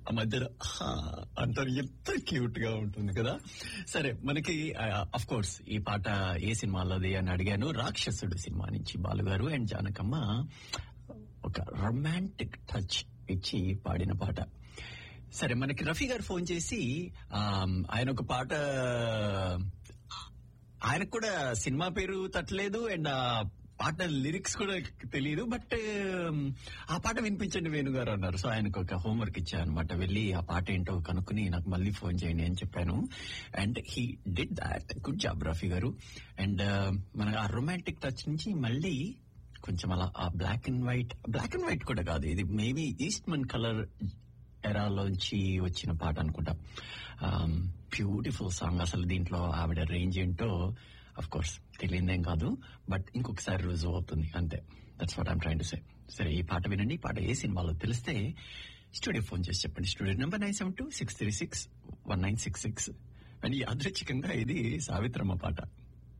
ఆ మధ్యలో హా అంటారు ఎంత క్యూట్ గా ఉంటుంది కదా సరే మనకి అఫ్ కోర్స్ ఈ పాట ఏ సినిమాలోది అని అడిగాను రాక్షసుడు సినిమా నుంచి బాలుగారు అండ్ జానకమ్మ ఒక రొమాంటిక్ టచ్ ఇచ్చి పాడిన పాట సరే మనకి రఫీ గారు ఫోన్ చేసి ఆ, ఆయన ఒక పాట ఆయనకు కూడా సినిమా పేరు తట్టలేదు అండ్ ఆ పాట లిరిక్స్ కూడా తెలియదు బట్ ఆ పాట వినిపించండి వేణుగారు అన్నారు సో ఆయనకు ఒక హోంవర్క్ ఇచ్చాను అనమాట వెళ్ళి ఆ పాట ఏంటో కనుక్కుని నాకు మళ్ళీ ఫోన్ చేయండి అని చెప్పాను and he did that good job Rafi గారు అండ్ మన ఆ రొమాంటిక్ టచ్ నుంచి మళ్ళీ కొంచెం అలా ఆ black and white black and white కూడా కాదు ఇది మేబీ ఈస్ట్ మన్ కలర్ ఎరాలోంచి వచ్చిన పాట అనుకుంటా బ్యూటిఫుల్ సాంగ్ అసలు దీంట్లో ఆవిడ రేంజ్ ఏంటో అఫ్ కోర్స్ తెలియదేం కాదు బట్ ఇంకొకసారి రుజువు అవుతుంది అంతే that's what I'm trying to say సరే ఈ పాట వినండి ఈ పాట ఏ సినిమాలో తెలిస్తే స్టూడియో ఫోన్ చేసి చెప్పండి studio number nine seven two six three six one nine six six and యాదృచ్ఛికంగా ఇది సావిత్రమ్మ పాట